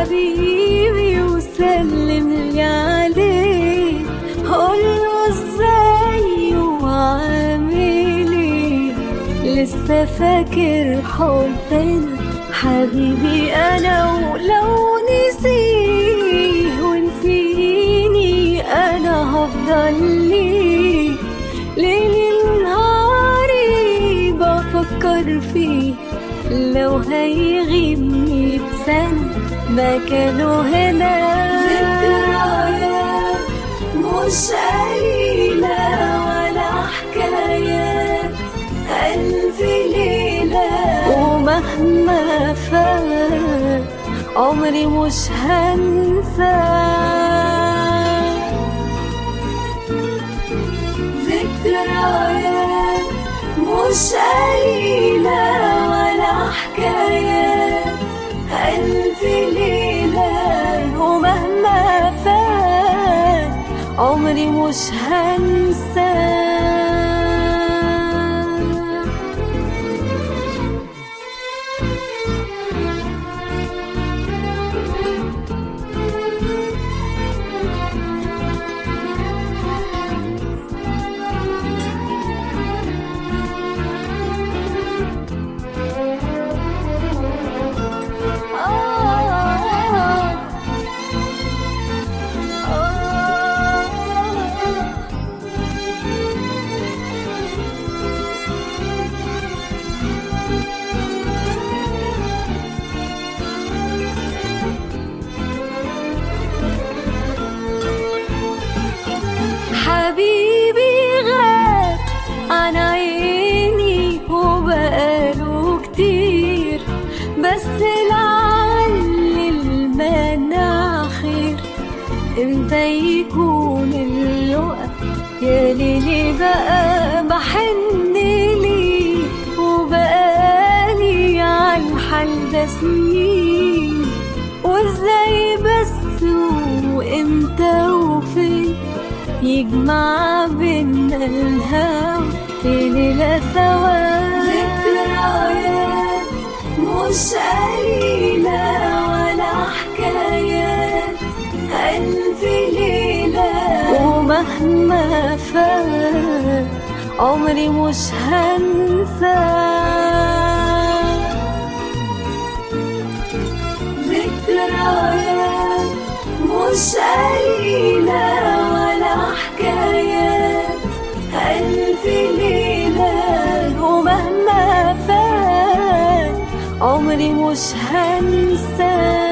حبيبي وسلم لي عليه قوله ازاي وعامل ايه لسه فاكر حبنا حبيبي انا ولو نسيه ونسيني انا هفضل ليه ليل نهاري بفكر فيه لو هيغيب مية سنة مكانه هنا ذكريات مش قليلة ولا حكايات ألف ليلة ومهما فات عمري مش هنساه ذكريات مش قليلة ولا حكايات ألف ليلة ومهما فات عمري مش هنساه حبيبي غاب عن عيني وبقاله كتير بس لعل المنع خير امتى يكون اللقا يا ليلي بقى بحن لي وبقالي عالحال ده سنين وازاي بس وامتى وفين يجمع بينا الهوى في ليلة سوا ذكريات مش قليلة ولا حكايات ألف ليلة ومهما فات عمري مش هنساه ذكريات مش قليلة ولا حكايات ألف ليلة ومهما فات عمري مش هنساه